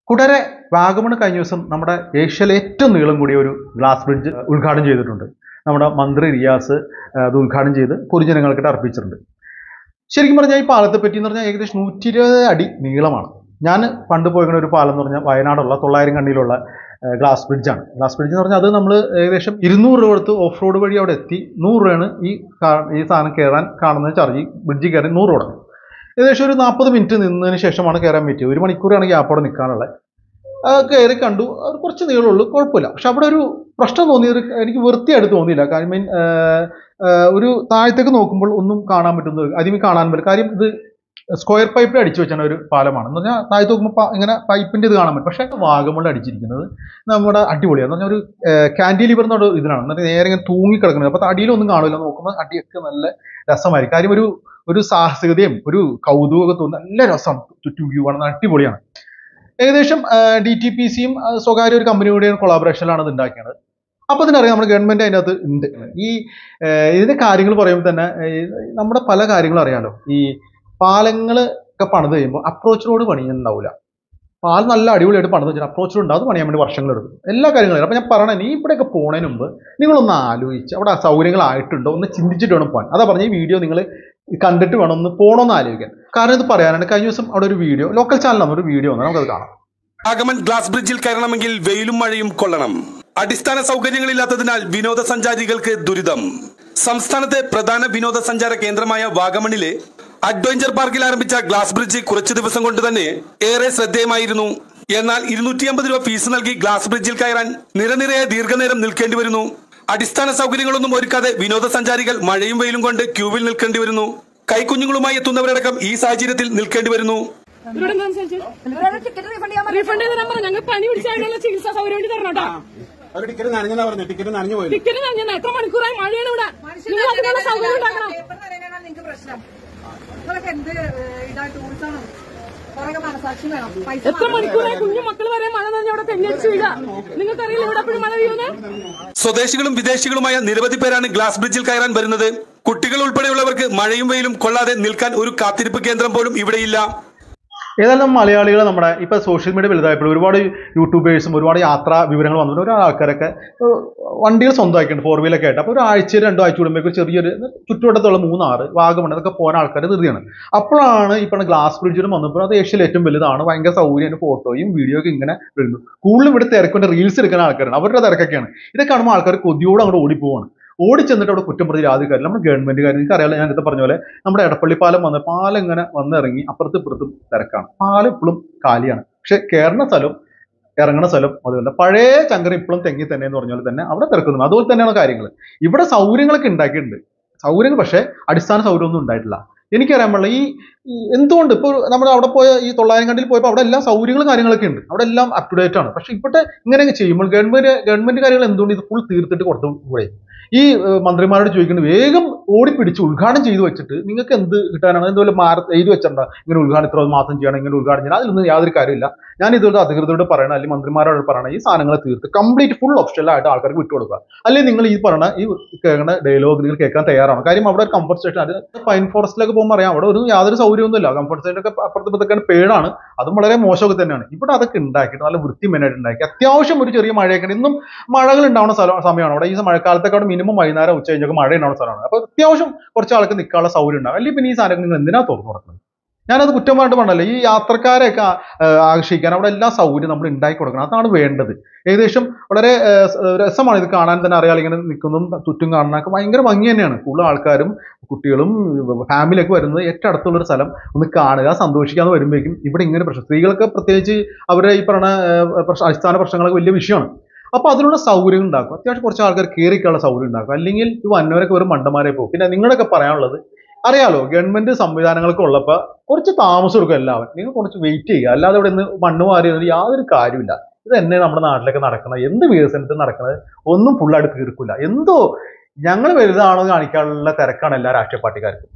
കുടരെ വാഗമൺ കഴിഞ്ഞ ദിവസം നമ്മുടെ ഏഷ്യയിലെ ഏറ്റവും നീളം കൂടിയ ഒരു ഗ്ലാസ് ബ്രിഡ്ജ് ഉദ്ഘാടനം ചെയ്തിട്ടുണ്ട് നമ്മുടെ മന്ത്രി റിയാസ് ആ, അത് ഉദ്ഘാടനം ചെയ്ത് പൊതുജനങ്ങൾക്കിട്ട് അർപ്പിച്ചിട്ടുണ്ട് ശരിക്കും പറഞ്ഞാൽ ഈ പാലത്തെ പറ്റി എന്ന് പറഞ്ഞാൽ ഏകദേശം നൂറ്റി ഇരുപത് അടി നീളമാണ് ഞാൻ പണ്ട് പോയിരുന്ന ഒരു പാലം എന്ന് പറഞ്ഞാൽ വയനാടുള്ള തൊള്ളായിരം കണ്ണിയിലുള്ള ആ, ഗ്ലാസ് ബ്രിഡ്ജാണ് ഗ്ലാസ് ബ്രിഡ്ജ് എന്ന് പറഞ്ഞാൽ അത് നമ്മൾ ഏകദേശം ഇരുന്നൂറ് രൂപ കൊടുത്ത് ഓഫ് റോഡ് വഴി അവിടെ എത്തി നൂറ് രൂപയാണ് ഈ കാ- ഈ സാധനം കയറാൻ കാണുന്ന ചാർജ് ഈ ബ്രിഡ്ജിൽ കയറി നൂറ് രൂപ ഏകദേശം ഒരു നാൽപ്പത് മിനിറ്റ് നിന്നതിന് ശേഷമാണ് കയറാൻ പറ്റിയത് ഒരു മണിക്കൂറാണ് ഗ്യാപ്പ് അവിടെ നിൽക്കാനുള്ളത് ആ, കയറി കണ്ടു അത് കുറച്ച് നീളമുള്ളൂ കുഴപ്പമില്ല പക്ഷെ അവിടെ ഒരു പ്രശ്നം തോന്നിയത് എനിക്ക് വൃത്തിയായിട്ട് തോന്നിയില്ല കാര്യം മീൻ ഒരു താഴത്തേക്ക് നോക്കുമ്പോൾ ഒന്നും കാണാൻ പറ്റുന്നത് ആദ്യമേ കാണാൻ പറ്റില്ല കാര്യം ഇത് സ്ക്വയർ പൈപ്പിൽ അടിച്ചു വെച്ചാണ് ഒരു പാലമാണ് എന്ന് പറഞ്ഞാൽ താഴത്ത് നോക്കുമ്പോൾ പ- ഇങ്ങനെ പൈപ്പിന്റെ ഇത് കാണാൻ പറ്റും പക്ഷേ വാഗമുള്ള അടിച്ചിരിക്കുന്നത് നമ്മുടെ അടിപൊളിയാണ് എന്ന് പറഞ്ഞാൽ ഒരു കാൻഡിലിവർ എന്നൊരു ഇതിലാണ് എന്ന് പറഞ്ഞാൽ നേരെ ഇങ്ങനെ തൂങ്ങി കിടക്കുന്നത് അപ്പോൾ അടിയിലൊന്നും കാണില്ല നോക്കുമ്പോൾ അടിയൊക്കെ നല്ല രസമായിരിക്കും കാര്യം ഒരു ഒരു സാഹസികതയും ഒരു കൗതുകമൊക്കെ തോന്നുന്ന നല്ല രസമാണ് ചുറ്റും വ്യൂ ആണ് നല്ല അടിപൊളിയാണ് ഏകദേശം ഡി ടി പി സിയും സ്വകാര്യ ഒരു കമ്പനിയുടെ കൊളാബറേഷനിലാണ് ഇത് ഉണ്ടാക്കിയത് അപ്പൊ ഇതിനറിയാം നമ്മുടെ ഗവൺമെന്റ് അതിൻ്റെ അകത്ത് ഉണ്ട് ഈ ഏഹ്, ഇതിന്റെ കാര്യങ്ങൾ പറയുമ്പോൾ തന്നെ ഏഹ്, നമ്മുടെ പല കാര്യങ്ങളും അറിയാലോ ഈ പാലങ്ങൾ ഒക്കെ പണിത് കഴിയുമ്പോൾ അപ്രോച്ച് റോഡ് പണിയുന്നുണ്ടാവില്ല പാൽ നല്ല അടിപൊളിയായിട്ട് പണിത് വെച്ചാൽ അപ്രോച്ച് റോഡ് ഉണ്ട് അത് പണിയാൻ വേണ്ടി വർഷങ്ങൾ എടുക്കും എല്ലാ കാര്യങ്ങളും അപ്പൊ ഞാൻ പറയണേ നീ ഇവിടെയൊക്കെ പോണതിന് മുമ്പ് നിങ്ങളൊന്ന് ആലോചിച്ച് അവിടെ ആ സൗകര്യങ്ങളായിട്ടുണ്ടോ ഒന്ന് ചിന്തിച്ചിട്ട് വേണം പോകാൻ അതാ പറഞ്ഞ ഈ വീഡിയോ നിങ്ങൾ കണ്ടിട്ട് വേണം ഒന്ന് പോകണമെന്ന് ആലോചിക്കാൻ കാരണം ഇത് പറയാനാണ് കഴിഞ്ഞ ദിവസം അവിടെ ഒരു വീഡിയോ ലോക്കൽ ചാനലാണ് ഒരു വീഡിയോ വന്നത് നമുക്കത് കാണാം വാഗമൺ ഗ്ലാസ് ബ്രിഡ്ജിൽ കയറണമെങ്കിൽ വെയിലും മഴയും കൊള്ളണം അടിസ്ഥാന സൗകര്യങ്ങളില്ലാത്തതിനാൽ വിനോദസഞ്ചാരികൾക്ക് ദുരിതം സംസ്ഥാനത്തെ പ്രധാന വിനോദസഞ്ചാര കേന്ദ്രമായ വാഗമണിലെ അഡ്വഞ്ചർ പാർക്കിൽ ആരംഭിച്ച ഗ്ലാസ് ബ്രിഡ്ജ് കുറച്ചു ദിവസം കൊണ്ട് തന്നെ ഏറെ ശ്രദ്ധേയമായിരുന്നു എന്നാൽ ഇരുന്നൂറ്റി അമ്പത് രൂപ ഫീസ് നൽകി ഗ്ലാസ് ബ്രിഡ്ജിൽ കയറാൻ നിരനിരയെ ദീർഘനേരം നിൽക്കേണ്ടി വരുന്നു അടിസ്ഥാന സൗകര്യങ്ങളൊന്നും ഒരുക്കാതെ വിനോദസഞ്ചാരികൾ മഴയും വെയിലും കൊണ്ട് ക്യൂവിൽ നിൽക്കേണ്ടി വരുന്നു കൈക്കുഞ്ഞുങ്ങളുമായി എത്തുന്നവരടക്കം ഈ സാഹചര്യത്തിൽ നിൽക്കേണ്ടി വരുന്നു ഇവരോട് എന്താ സംസാരിച്ചത്? ഇവരോട് ടിക്കറ്റ് റീഫണ്ട് ചെയ്യാൻ പറഞ്ഞു റീഫണ്ട് ചെയ്ത് തരാൻ പറഞ്ഞു ഞങ്ങൾ പനി പിടിച്ചാലുള്ള ചികിത്സാ സൗകര്യം വേണ്ടി തരണം കേട്ടോ അവർ ടിക്കറ്റ് നനഞ്ഞെന്നാ പറഞ്ഞു ടിക്കറ്റ് നനഞ്ഞു പോയി ടിക്കറ്റ് ഞാൻ എത്ര മണിക്കൂറായി മഴയാണ് ഇവിടെ നിങ്ങൾ അതിനുള്ള സൗകര്യം ഉണ്ടാക്കണം പേപ്പർ തരാനാണ് നിങ്ങൾക്ക് പ്രശ്നം നിങ്ങളൊക്കെ എന്ത് ഏഹ്, ഇതാ ടൂൾസാണ് കുറേ മനസാക്ഷി വേണം പൈസ എത്ര മണിക്കൂറായി കുഞ്ഞു മക്കൾ വരെ മഴ നനഞ്ഞ അവിടെ തെങ്ങിയടിച്ചു വീഴ നിങ്ങൾക്കറിയില്ല ഇവിടെ എപ്പോഴും മഴ പെയ്യുന്നത് സ്വദേശികളും വിദേശികളുമായ നിരവധി പേരാണ് ഗ്ലാസ് ബ്രിഡ്ജിൽ കയറാൻ വരുന്നത് കുട്ടികൾ ഉൾപ്പെടെയുള്ളവർക്ക് മഴയും വെയിലും കൊള്ളാതെ നിൽക്കാൻ ഒരു കാത്തിരിപ്പ് കേന്ദ്രം പോലും ഇവിടെയില്ല ഏതായാലും മലയാളികൾ നമ്മുടെ ഇപ്പൊ സോഷ്യൽ മീഡിയ വലുതായപ്പോൾ ഒരുപാട് യൂട്യൂബേഴ്സും ഒരുപാട് യാത്രാ വിവരങ്ങൾ വന്നിട്ട് ഓരോ ആൾക്കാരൊക്കെ ഏഹ്, വണ്ടികൾ സ്വന്തമാക്കിയിട്ടുണ്ട് ഫോർ വീലൊക്കെ ആയിട്ട് അപ്പോൾ ഒരു ആഴ്ച രണ്ടോ ആഴ്ച കൂടുമ്പോഴേക്കും ചെറിയൊരു ചുറ്റുവട്ടത്തുള്ള മൂന്നാറ് വാഗമൺ അതൊക്കെ പോകാൻ ആൾക്കാർ ധൃതിയാണ് അപ്പോഴാണ് ഈ പറഞ്ഞ ഗ്ലാസ് ബ്രിഡ്ജിലും വന്നപ്പോൾ അത് ഏഷ്യയിൽ ഏറ്റവും വലുതാണ് ഭയങ്കര സൗകര്യം അതിന്റെ ഫോട്ടോയും വീഡിയോ ഒക്കെ ഇങ്ങനെ വരുന്നു കൂടുതലും ഇവിടെ തിരക്കൊണ്ട് റീൽസ് എടുക്കുന്ന ആൾക്കാരാണ് അവരുടെ തിരക്കൊക്കെയാണ് ഇതൊക്കെ കാണുമ്പോൾ ആൾക്കാർ കൊതിയോട് അങ്ങോട്ട് ഓടിപ്പോവാണ് ഓടി ചെന്നിട്ട് അവിടെ കുറ്റം പ്രതി യാതൊരു നമ്മുടെ ഗവൺമെന്റുകാർ എനിക്ക് അറിയാലോ ഞാൻ നേരത്തെ പറഞ്ഞ പോലെ നമ്മുടെ എടപ്പള്ളി പാലം വന്ന് പാലം ഇങ്ങനെ വന്നിറങ്ങി അപ്പുറത്തും ഇപ്പുറത്തും തിരക്കാണ് പാലം ഇപ്പോഴും കാലിയാണ് പക്ഷെ കയറുന്ന സ്ഥലം ഇറങ്ങുന്ന സ്ഥലം അതുപോലെ പഴയ ചങ്കര ഇപ്പോഴും തെങ്ങി തന്നെ എന്ന് പറഞ്ഞ പോലെ തന്നെ അവിടെ തിരക്കുന്നു അതുപോലെ തന്നെയാണ് കാര്യങ്ങൾ ഇവിടെ സൗകര്യങ്ങളൊക്കെ ഉണ്ടാക്കിയിട്ടുണ്ട് സൗകര്യങ്ങൾ പക്ഷേ അടിസ്ഥാന സൗകര്യമൊന്നും ഉണ്ടായിട്ടില്ല എനിക്കറിയാൻ പാടില്ല ഈ ഈ എന്തുകൊണ്ട് ഇപ്പോൾ നമ്മൾ അവിടെ പോയ ഈ തൊള്ളായിരം കണ്ടിൽ പോയപ്പോൾ അവിടെ എല്ലാം സൗകര്യങ്ങളും കാര്യങ്ങളൊക്കെ ഉണ്ട് അവിടെ എല്ലാം അപ് ടു ഡേറ്റ് ആണ് പക്ഷെ ഇപ്പോഴത്തെ ഇങ്ങനെയൊക്കെ ചെയ്യുമ്പോൾ ഗവൺമെന്റ് ഗവൺമെന്റ് കാര്യങ്ങൾ എന്തുകൊണ്ട് ഇത് ഫുൾ തീർത്തിട്ട് കൊടുത്തു കൂടെ ഈ ഏഹ്, മന്ത്രിമാരോട് ചോദിക്കുന്നത് വേഗം ഓടിപ്പിടിച്ച് ഉദ്ഘാടനം ചെയ്തു വെച്ചിട്ട് നിങ്ങൾക്ക് എന്ത് കിട്ടാനാണ് എന്തുപോലെ മാര എഴുതി വെച്ചിട്ടുണ്ടോ ഇങ്ങനെ ഉദ്ഘാടനം ഇത്ര മാസം ചെയ്യണം ഇങ്ങനെ ഉദ്ഘാടനം ചെയ്യണം അതിലൊന്നും യാതൊരു കാര്യമില്ല ഞാൻ ഇതുപോലെ അധികൃതരോട് പറയണം അല്ലെങ്കിൽ മന്ത്രിമാരോട് പറയണം ഈ സാധനങ്ങൾ തീർത്ത് കംപ്ലീറ്റ് ഫുൾ ഓപ്ഷനിലായിട്ട് ആൾക്കാർക്ക് വിട്ടുകൊടുക്കുക അല്ലെങ്കിൽ നിങ്ങൾ ഈ പറയണ ഈ കേൾക്കുന്ന ഡയലോഗ് നിങ്ങൾ കേൾക്കാൻ തയ്യാറാണ് കാര്യം അവിടെ ഒരു കംഫർട്ട് സ്റ്റേഷൻ അത് പൈൻ ഫോറസ്റ്റിലൊക്കെ പോകുമ്പോൾ അറിയാം അവിടെ ഒരു യാതൊരു സൗകര്യമൊന്നുമില്ല കംഫർട്ട് സ്റ്റേഷനൊക്കെ അപ്പുറത്ത് ഇപ്പുറത്തൊക്കെ പേടാണ് അതും വളരെ മോശമൊക്കെ തന്നെയാണ് ഇവിടെ അതൊക്കെ ഉണ്ടാക്കിയിട്ട് നല്ല വൃത്തിമെനായിട്ട് ഉണ്ടാക്കി അത്യാവശ്യം ഒരു ചെറിയ മഴയൊക്കെ ഉണ്ട്. ഇന്നും മഴകൾ ഉണ്ടാവുന്ന സ്ഥലം സമയമാണ് അവിടെ ഈ മഴക്കാലത്തൊക്കെ അവിടെ മിനിമം വൈകുന്നേരം ഉച്ച കഴിഞ്ഞൊക്കെ മഴ ഉണ്ടാവുന്ന സ്ഥലമാണ് അപ്പോൾ അത്യാവശ്യം കുറച്ച് ആൾക്ക് നിൽക്കാനുള്ള സൗകര്യം ഉണ്ടാവും അല്ലെങ്കിൽ പിന്നെ ഈ സാധനം നിങ്ങൾ എന്തിനാ തുറന്നു കൊടുക്കുന്നത് ഞാനത് കുറ്റമായിട്ട് പറഞ്ഞല്ലോ ഈ യാത്രക്കാരെയൊക്കെ ആ- ആ, ആകർഷിക്കാൻ അവിടെ എല്ലാ സൗകര്യം നമ്മൾ ഉണ്ടാക്കി കൊടുക്കണം അതാണ് വേണ്ടത് ഏകദേശം വളരെ ആ, സ- രസമാണ് ഇത് കാണാൻ തന്നെ അറിയാം ഇങ്ങനെ നിൽക്കുന്നതും ചുറ്റും കാണാനൊക്കെ ഭയങ്കര ഭംഗി തന്നെയാണ് കൂടുതൽ ആൾക്കാരും കുട്ടികളും ഫാമിലിയൊക്കെ വരുന്നത് ഏറ്റവും അടുത്തുള്ള ഒരു സ്ഥലം ഒന്ന് കാണുക സന്തോഷിക്കാന്ന് വരുമ്പോഴേക്കും ഇവിടെ ഇങ്ങനെ പ്രശ്നം സ്ത്രീകൾക്ക് പ്രത്യേകിച്ച് അവരുടെ ഈ പറഞ്ഞ ആ, പ്രശ്ന- അടിസ്ഥാന പ്രശ്നങ്ങളൊക്കെ വലിയ വിഷയമാണ് അപ്പൊ അതിനുള്ള സൗകര്യം ഉണ്ടാക്കും അത്യാവശ്യം കുറച്ച് ആൾക്കാർ കയറിക്കാനുള്ള സൗകര്യം ഉണ്ടാക്കും അല്ലെങ്കിൽ ഈ വന്നവരൊക്കെ വെറും മണ്ടന്മാരെ പോകും പിന്നെ നിങ്ങളൊക്കെ പറയാനുള്ളത് അറിയാലോ ഗവൺമെന്റ് സംവിധാനങ്ങളൊക്കെ ഉള്ളപ്പോൾ കുറച്ച് താമസം എടുക്കും എല്ലാവരും നിങ്ങൾ കുറച്ച് വെയിറ്റ് ചെയ്യുക അല്ലാതെ ഇവിടെ നിന്ന് മണ്ണ് മാറി ഇരുന്നിട്ട് യാതൊരു കാര്യമില്ല ഇത് തന്നെ നമ്മുടെ നാട്ടിലൊക്കെ നടക്കുന്നത് എന്ത് വികസനത്തിൽ നടക്കുന്നത് ഒന്നും ഫുള്ളായിട്ട് തീർക്കില്ല എന്തോ ഞങ്ങൾ വലുതാണോ എന്ന് കാണിക്കാനുള്ള തിരക്കാണ് എല്ലാ രാഷ്ട്രീയ പാർട്ടിക്കാർക്കും